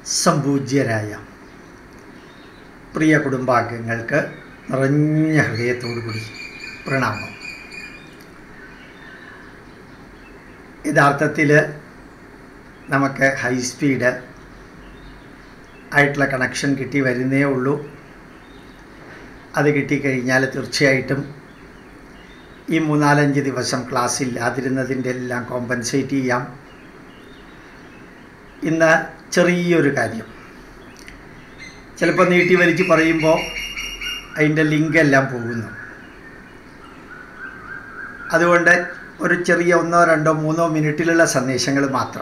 സംപൂജ്യരായ പ്രിയ കുടുംബാംഗങ്ങൾക്ക് നിറഞ്ഞ ഹൃദയത്തോടു കൂടി പ്രണാമം യഥാർത്ഥത്തിൽ നമുക്ക് ഹൈ സ്പീഡ് ആയിട്ടുള്ള കണക്ഷൻ കിട്ടി വരുന്നേ ഉള്ളൂ അത് കിട്ടിക്കഴിഞ്ഞാൽ തീർച്ചയായിട്ടും ഈ മൂന്നാലഞ്ച് ദിവസം ക്ലാസ് ഇല്ലാതിരുന്നതിൻ്റെ എല്ലാം കോമ്പൻസേറ്റ് ചെയ്യാം ഇന്ന് ചെറിയൊരു കാര്യം ചിലപ്പോൾ നീട്ടി വലിച്ച് പറയുമ്പോൾ അതിൻ്റെ ലിങ്ക് എല്ലാം പോകുന്നു അതുകൊണ്ട് ഒരു ചെറിയ ഒന്നോ രണ്ടോ മൂന്നോ മിനിറ്റിലുള്ള സന്ദേശങ്ങൾ മാത്രം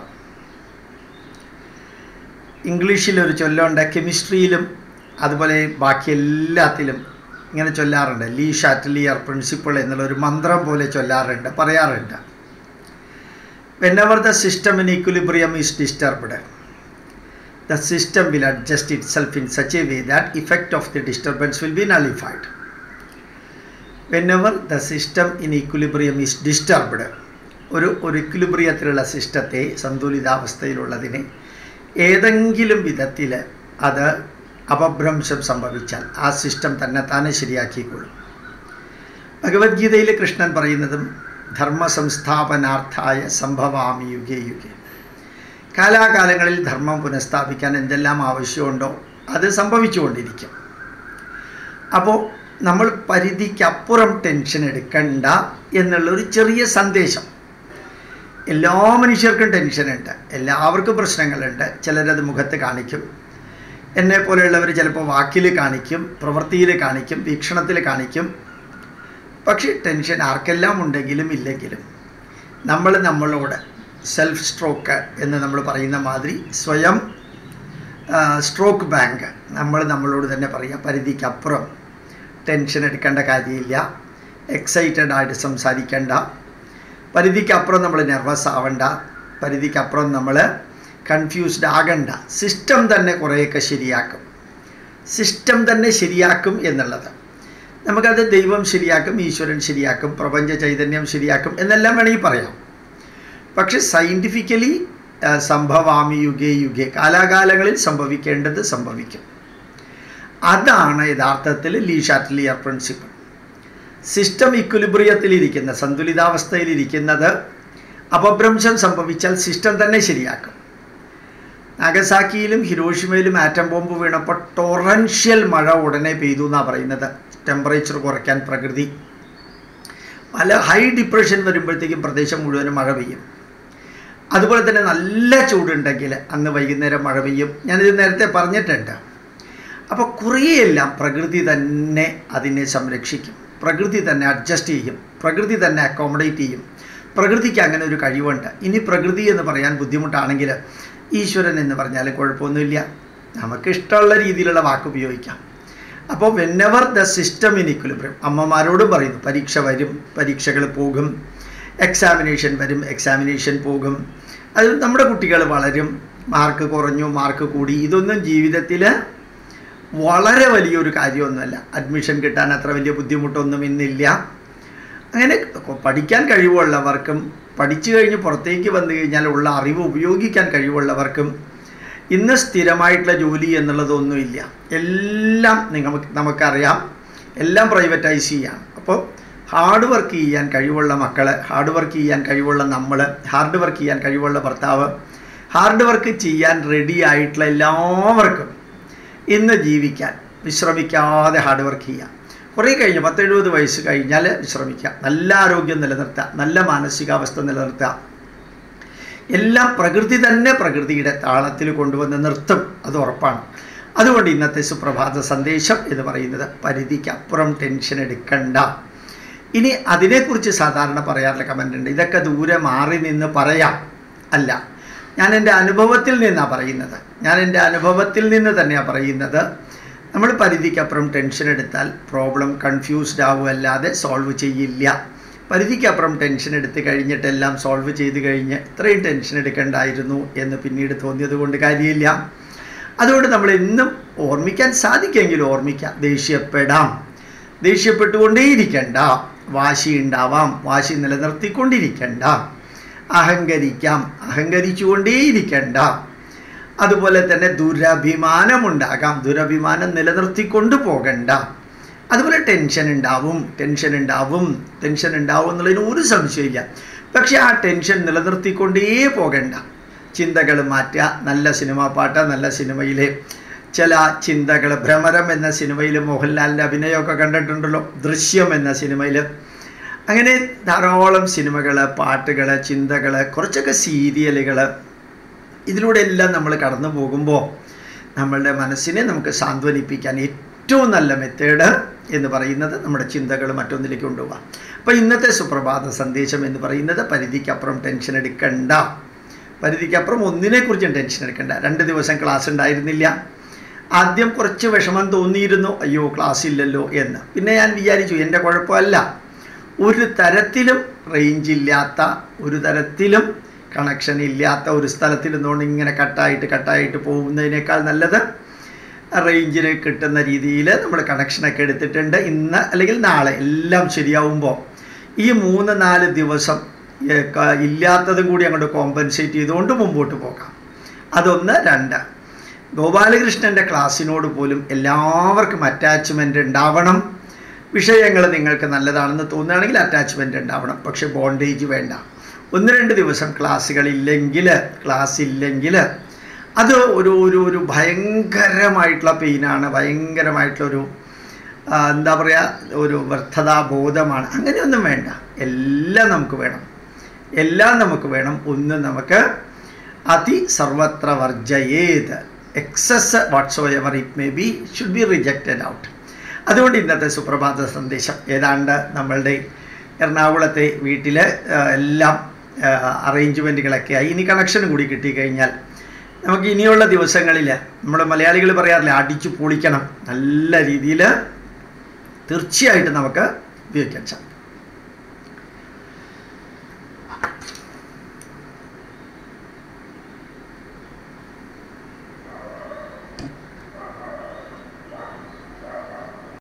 ഇംഗ്ലീഷിലൊരു ചൊല്ലുണ്ട് കെമിസ്ട്രിയിലും അതുപോലെ ബാക്കി എല്ലാത്തിലും ഇങ്ങനെ ചൊല്ലാറുണ്ട് ലീ ഷാറ്റലിയർ പ്രിൻസിപ്പിൾ എന്നുള്ളൊരു മന്ത്രം പോലെ ചൊല്ലാറുണ്ട് പറയാറുണ്ട് whenever the system in equilibrium is disturbed the system will adjust itself in such a way that effect of the disturbance will be nullified. Whenever the system in equilibrium is disturbed, ഒരു ഒരു ഇക്വിലിബ്രിയത്തിലുള്ള സിസ്റ്റത്തെ സന്തുലിതാവസ്ഥയിലുള്ളതിനെ ഏതെങ്കിലും വിധത്തിൽ അത് അപഭ്രംശം സംഭവിച്ചാൽ ആ system തന്നെ താനെ ശരിയാക്കിക്കൊള്ളും ഭഗവത്ഗീതയിൽ കൃഷ്ണൻ പറയുന്നതും ധർമ്മ സംസ്ഥാപനാർത്ഥായ സംഭവാമി യുഗേ യുഗേ കാലാകാലങ്ങളിൽ ധർമ്മം പുനഃസ്ഥാപിക്കാൻ എന്തെല്ലാം ആവശ്യമുണ്ടോ അത് സംഭവിച്ചുകൊണ്ടിരിക്കും അപ്പോൾ നമ്മൾ പരിധിക്കപ്പുറം ടെൻഷൻ എടുക്കണ്ട എന്നുള്ളൊരു ചെറിയ സന്ദേശം എല്ലാ മനുഷ്യർക്കും ടെൻഷനുണ്ട് എല്ലാവർക്കും പ്രശ്നങ്ങളുണ്ട് ചിലരത് മുഖത്ത് കാണിക്കും എന്നെ പോലെയുള്ളവർ ചിലപ്പോൾ വാക്കിൽ കാണിക്കും പ്രവൃത്തിയിൽ കാണിക്കും വീക്ഷണത്തിൽ കാണിക്കും പക്ഷേ ടെൻഷൻ ആർക്കെല്ലാം ഉണ്ടെങ്കിലും ഇല്ലെങ്കിലും നമ്മൾ നമ്മളോട് സെൽഫ് സ്ട്രോക്ക് എന്ന് നമ്മൾ പറയുന്ന മാതിരി സ്വയം സ്ട്രോക്ക് ബാങ്ക് നമ്മൾ നമ്മളോട് തന്നെ പറയാം പരിധിക്കപ്പുറം ടെൻഷൻ എടുക്കേണ്ട കാര്യമില്ല എക്സൈറ്റഡ് ആയിട്ട് സംസാരിക്കേണ്ട പരിധിക്കപ്പുറം നമ്മൾ നെർവസ് ആവണ്ട പരിധിക്കപ്പുറം നമ്മൾ കൺഫ്യൂസ്ഡ് ആകണ്ട സിസ്റ്റം തന്നെ കുറേയൊക്കെ ശരിയാക്കും സിസ്റ്റം തന്നെ ശരിയാക്കും എന്നുള്ളത് നമുക്കത് ദൈവം ശരിയാക്കും ഈശ്വരൻ ശരിയാക്കും പ്രപഞ്ച ചൈതന്യം ശരിയാക്കും എന്നെല്ലാം വേണമെങ്കിൽ പറയാം പക്ഷെ സയൻറ്റിഫിക്കലി സംഭവാമി യുഗേ യുഗേ കാലാകാലങ്ങളിൽ സംഭവിക്കേണ്ടത് സംഭവിക്കും അതാണ് യഥാർത്ഥത്തിൽ ലീ ഷാറ്റ്ലിയർ പ്രിൻസിപ്പിൾ സിസ്റ്റം ഇക്വിലിബ്രിയത്തിലിരിക്കുന്ന സന്തുലിതാവസ്ഥയിലിരിക്കുന്നത് അപഭ്രംശം സംഭവിച്ചാൽ സിസ്റ്റം തന്നെ ശരിയാക്കും നാഗസാക്കിയിലും ഹിരോഷിമയിലും ആറ്റം ബോംബ് വീണപ്പോൾ ടൊറൻഷ്യൽ മഴ ഉടനെ പെയ്തു എന്നാണ് പറയുന്നത് ടെമ്പറേച്ചർ കുറയ്ക്കാൻ പ്രകൃതി പല ഹൈ ഡിപ്രഷൻ വരുമ്പോഴത്തേക്കും പ്രദേശം മുഴുവനും മഴ പെയ്യും അതുപോലെ തന്നെ നല്ല ചൂടുണ്ടെങ്കിൽ അന്ന് വൈകുന്നേരം മഴ പെയ്യും ഞാനിത് നേരത്തെ പറഞ്ഞിട്ടുണ്ട് അപ്പോൾ കുറേയെല്ലാം പ്രകൃതി തന്നെ അതിനെ സംരക്ഷിക്കും പ്രകൃതി തന്നെ അഡ്ജസ്റ്റ് ചെയ്യും പ്രകൃതി തന്നെ അക്കോമഡേറ്റ് ചെയ്യും പ്രകൃതിക്ക് അങ്ങനെ ഒരു കഴിവുണ്ട് ഇനി പ്രകൃതി എന്ന് പറയാൻ ബുദ്ധിമുട്ടാണെങ്കിൽ ഈശ്വരൻ എന്ന് പറഞ്ഞാൽ കുഴപ്പമൊന്നുമില്ല നമുക്ക് ഇഷ്ടമുള്ള രീതിയിലുള്ള വാക്ക് ഉപയോഗിക്കാം അപ്പോൾ whenever the system in equilibrium അമ്മമാരോടും പറയുന്നു പരീക്ഷ വരും പരീക്ഷകൾ പോകും എക്സാമിനേഷൻ വരും എക്സാമിനേഷൻ പോകും അത് നമ്മുടെ കുട്ടികൾ വളരും മാർക്ക് കുറഞ്ഞു മാർക്ക് കൂടി ഇതൊന്നും ജീവിതത്തിൽ വളരെ വലിയൊരു കാര്യമൊന്നുമല്ല അഡ്മിഷൻ കിട്ടാൻ അത്ര വലിയ ബുദ്ധിമുട്ടൊന്നും ഇന്നില്ല അങ്ങനെ പഠിക്കാൻ കഴിവുള്ളവർക്കും പഠിച്ചു കഴിഞ്ഞ് പുറത്തേക്ക് വന്നു കഴിഞ്ഞാൽ ഉള്ള അറിവ് ഉപയോഗിക്കാൻ കഴിവുള്ളവർക്കും ഇന്ന് സ്ഥിരമായിട്ടുള്ള ജോലി എന്നുള്ളതൊന്നുമില്ല എല്ലാം നിങ്ങൾക്ക് നമുക്കറിയാം എല്ലാം പ്രൈവറ്റൈസ് ചെയ്യാം അപ്പോൾ ഹാർഡ് വർക്ക് ചെയ്യാൻ കഴിവുള്ള മക്കൾ ഹാർഡ് വർക്ക് ചെയ്യാൻ കഴിവുള്ള നമ്മൾ ഹാർഡ് വർക്ക് ചെയ്യാൻ കഴിവുള്ള ഭർത്താവ് ഹാർഡ് വർക്ക് ചെയ്യാൻ റെഡി ആയിട്ടുള്ള എല്ലാവർക്കും ഇന്ന് ജീവിക്കാൻ വിശ്രമിക്കാതെ ഹാർഡ് വർക്ക് ചെയ്യാം കുറേ കഴിഞ്ഞ് പത്തെഴുപത് വയസ്സ് കഴിഞ്ഞാൽ വിശ്രമിക്കുക നല്ല ആരോഗ്യം നിലനിർത്തുക നല്ല മാനസികാവസ്ഥ നിലനിർത്തുക എല്ലാം പ്രകൃതി തന്നെ പ്രകൃതിയുടെ താളത്തിൽ കൊണ്ടുവന്ന് നിർത്തും അത് ഉറപ്പാണ് അതുകൊണ്ട് ഇന്നത്തെ സുപ്രഭാത സന്ദേശം എന്ന് പറയുന്നത് പരിധിക്കപ്പുറം ടെൻഷൻ എടുക്കണ്ട ഇനി അതിനെക്കുറിച്ച് സാധാരണ പറയാറുള്ള കമൻ്റ് ഉണ്ട് ഇതൊക്കെ ദൂരെ മാറി നിന്ന് പറയാം അല്ല ഞാൻ എൻ്റെ അനുഭവത്തിൽ നിന്നാണ് പറയുന്നത് ഞാൻ എൻ്റെ അനുഭവത്തിൽ നിന്ന് തന്നെയാണ് പറയുന്നത് നമ്മൾ പരിധിക്കപ്പുറം ടെൻഷൻ എടുത്താൽ പ്രോബ്ലം കൺഫ്യൂസ്ഡ് ആവുമല്ലാതെ സോൾവ് ചെയ്യില്ല പരിധിക്കപ്പുറം ടെൻഷൻ എടുത്ത് കഴിഞ്ഞിട്ടെല്ലാം സോൾവ് ചെയ്ത് കഴിഞ്ഞ് ഇത്രയും ടെൻഷൻ എടുക്കേണ്ടായിരുന്നു എന്ന് പിന്നീട് തോന്നിയത് കൊണ്ട് കാര്യമില്ല അതുകൊണ്ട് നമ്മൾ എന്നും ഓർമ്മിക്കാൻ സാധിക്കുമെങ്കിൽ ഓർമ്മിക്കാം ദേഷ്യപ്പെടാം ദേഷ്യപ്പെട്ടുകൊണ്ടേയിരിക്കണ്ട വാശി ഉണ്ടാവാം വാശി നിലനിർത്തിക്കൊണ്ടിരിക്കണ്ട അഹങ്കരിക്കാം അഹങ്കരിച്ചുകൊണ്ടേയിരിക്കണ്ട അതുപോലെ തന്നെ ദുരഭിമാനമുണ്ടാകാം ദുരഭിമാനം നിലനിർത്തിക്കൊണ്ട് പോകണ്ട അതുപോലെ ടെൻഷൻ ഉണ്ടാവും ടെൻഷൻ ഉണ്ടാവും ടെൻഷൻ ഉണ്ടാവും എന്നുള്ളതിന് ഒരു സംശയമില്ല പക്ഷെ ആ ടെൻഷൻ നിലനിർത്തിക്കൊണ്ടേ പോകണ്ട ചിന്തകൾ മാറ്റുക നല്ല സിനിമാ പാട്ട് നല്ല സിനിമയിലെ ചില ചിന്തകൾ ഭ്രമരം എന്ന സിനിമയിൽ മോഹൻലാലിൻ്റെ അഭിനയമൊക്കെ കണ്ടിട്ടുണ്ടല്ലോ ദൃശ്യം എന്ന സിനിമയിൽ അങ്ങനെ ധാരാളം സിനിമകൾ പാട്ടുകൾ ചിന്തകൾ കുറച്ചൊക്കെ സീരിയലുകൾ ഇതിലൂടെ എല്ലാം നമ്മൾ കടന്നു പോകുമ്പോൾ നമ്മളുടെ മനസ്സിനെ നമുക്ക് സാന്ത്വനിപ്പിക്കാൻ ഏറ്റവും നല്ല മെത്തേഡ് എന്ന് പറയുന്നത് നമ്മുടെ ചിന്തകൾ മറ്റൊന്നിലേക്ക് കൊണ്ടുപോകാം അപ്പോൾ ഇന്നത്തെ സുപ്രഭാത സന്ദേശം എന്ന് പറയുന്നത് പരിധിക്കപ്പുറം ടെൻഷൻ എടുക്കണ്ട പരിധിക്കപ്പുറം ഒന്നിനെക്കുറിച്ചും ടെൻഷൻ എടുക്കണ്ട രണ്ട് ദിവസം ക്ലാസ് ഉണ്ടായിരുന്നില്ല ആദ്യം കുറച്ച് വിഷമം തോന്നിയിരുന്നു അയ്യോ ക്ലാസ് ഇല്ലല്ലോ എന്ന് പിന്നെ ഞാൻ വിചാരിച്ചു എൻ്റെ കുഴപ്പമല്ല ഒരു തരത്തിലും റേഞ്ച് ഇല്ലാത്ത ഒരു തരത്തിലും കണക്ഷൻ ഇല്ലാത്ത ഒരു സ്ഥലത്തിൽ നിന്നുകൊണ്ട് ഇങ്ങനെ കട്ടായിട്ട് കട്ടായിട്ട് പോകുന്നതിനേക്കാൾ നല്ലത് റേഞ്ചിന് കിട്ടുന്ന രീതിയിൽ നമ്മൾ കണക്ഷനൊക്കെ എടുത്തിട്ടുണ്ട് ഇന്ന് അല്ലെങ്കിൽ നാളെ എല്ലാം ശരിയാവുമ്പോൾ ഈ മൂന്ന് നാല് ദിവസം ഏ, ക- ഇല്ലാത്തതും കൂടി അങ്ങോട്ട് കോമ്പൻസേറ്റ് ചെയ്തുകൊണ്ട് മുമ്പോട്ട് പോകാം അതൊന്ന് രണ്ട് ഗോപാലകൃഷ്ണൻ്റെ ക്ലാസ്സിനോട് പോലും എല്ലാവർക്കും അറ്റാച്ച്മെൻ്റ് ഉണ്ടാവണം വിഷയങ്ങൾ നിങ്ങൾക്ക് നല്ലതാണെന്ന് തോന്നുകയാണെങ്കിൽ അറ്റാച്ച്മെൻ്റ് ഉണ്ടാവണം പക്ഷെ ബോണ്ടേജ് വേണ്ട ഒന്ന് രണ്ട് ദിവസം ക്ലാസ്സുകളില്ലെങ്കിൽ ക്ലാസ് ഇല്ലെങ്കിൽ അത് ഒരു ഒരു ഒരു ഭയങ്കരമായിട്ടുള്ള പെയിനാണ് ഭയങ്കരമായിട്ടുള്ളൊരു ആ, എന്താ പറയുക ഒരു വ്യർത്ഥതാബോധമാണ് അങ്ങനെയൊന്നും വേണ്ട എല്ലാം നമുക്ക് വേണം എല്ലാം നമുക്ക് വേണം ഒന്ന് നമുക്ക് അതി സർവത്ര വർജയേത് excess whatsoever it may be should be rejected out അതുകൊണ്ട് ഇന്നത്തെ സുപ്രഭാത സന്ദേശം ഏതാണ്ട് നമ്മളുടെ എറണാകുളത്തെ വീട്ടിൽ എല്ലാം അറേഞ്ച്മെൻറ്റുകളൊക്കെ ആയി ഇനി കണക്ഷനും കൂടി കിട്ടിക്കഴിഞ്ഞാൽ നമുക്ക് ഇനിയുള്ള ദിവസങ്ങളിൽ നമ്മൾ മലയാളികൾ പറയാറില്ല അടിച്ചു പൊളിക്കണം നല്ല രീതിയിൽ തീർച്ചയായിട്ടും നമുക്ക് ഉപയോഗിക്കാൻ സാധിക്കും